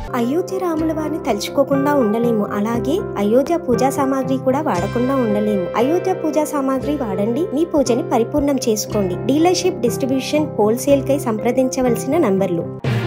అయోధ్య రాముల వారిని తలుచుకోకుండా ఉండలేము అలాగే అయోధ్య పూజా సామాగ్రి కూడా వాడకుండా ఉండలేము అయోధ్య పూజా సామాగ్రి వాడండి మీ పూజని పరిపూర్ణం చేసుకోండి డీలర్షిప్ డిస్ట్రిబ్యూషన్ హోల్సేల్ కై సంప్రదించవలసిన నంబర్లు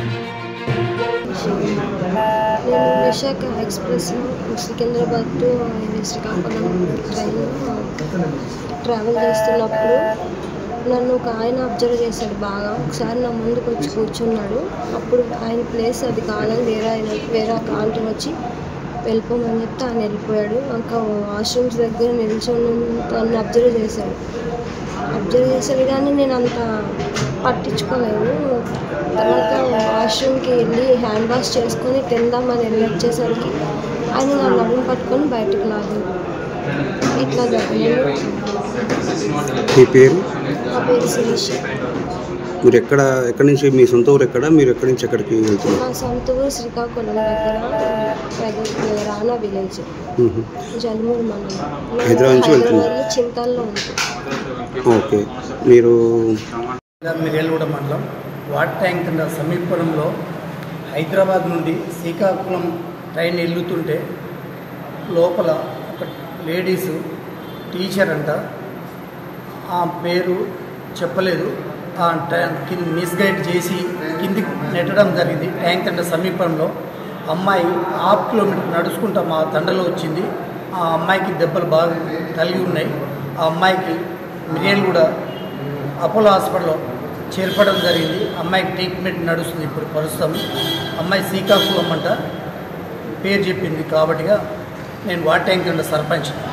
నేను విశాఖ ఎక్స్ప్రెస్లో సికింద్రాబాద్ టు శ్రీకాకుళం ట్రైన్లో ట్రావెల్ చేస్తున్నప్పుడు నన్ను ఒక ఆయన అబ్జర్వ్ చేశాడు బాగా ఒకసారి నా ముందుకు వచ్చి కూర్చున్నాడు అప్పుడు ఆయన ప్లేస్ అది కాదని వేరే ఆయన వేరే ఒక ఆంటీ వచ్చి వెళ్ళిపోమని చెప్తే ఆయన వెళ్ళిపోయాడు ఇంకా వాష్రూమ్స్ దగ్గర నిల్చొని నన్ను అబ్జర్వ్ చేశాడు అబ్జర్వ్ చేశాడు కానీ నేను అంత పట్టించుకోలేదు తర్వాత వాష్రూమ్కి వెళ్ళి హ్యాండ్ వాష్ చేసుకొని తిందామని వెళ్ళి వచ్చేసరికి ఆయన నా నడుము పట్టుకొని బయటకు లాగాడు ఇట్లా జరిగింది మీ పేరు నా పేరు శిరీష మీరు ఎక్కడ ఎక్కడి నుంచి మీ సొంత ఊరు ఎక్కడ మీరు ఎక్కడి నుంచి ఎక్కడికి వెళ్తున్నారు మా సొంత ఊరు శ్రీకాకుళం దగ్గర పెద్ద రానా విలేజ్ మ్మ్. జల్మూరు మండలం హైదరాబాద్ నుంచి వెళ్తున్నారు. హైదరాబాద్లో చింతల్లో ఉంటుంది ఓకే మీరు మిర్యాలగూడ మండలం వాటర్ ట్యాంక్ కింద సమీపంలో హైదరాబాద్ నుండి శ్రీకాకుళం ట్రైన్ వెళ్తుంటే లోపల ఒక లేడీసు టీచర్ అంట ఆ పేరు చెప్పలేదు ఆ ట్యాంక్ కింద మిస్గైడ్ చేసి కిందికి నెట్టడం జరిగింది ట్యాంక్ తండ సమీపంలో అమ్మాయి హాఫ్ కిలోమీటర్ నడుచుకుంటా మా తండలో వచ్చింది ఆ అమ్మాయికి దెబ్బలు బాగా తగిలి ఉన్నాయి ఆ అమ్మాయికి మిరియల్ కూడా అపోలో హాస్పిటల్లో చేర్పడం జరిగింది అమ్మాయికి ట్రీట్మెంట్ నడుస్తుంది ఇప్పుడు ప్రస్తుతం అమ్మాయి శ్రీకాకుళం అంట పేరు చెప్పింది కాబట్టిగా నేను వాటర్ ట్యాంక్ కింద సర్పంచ్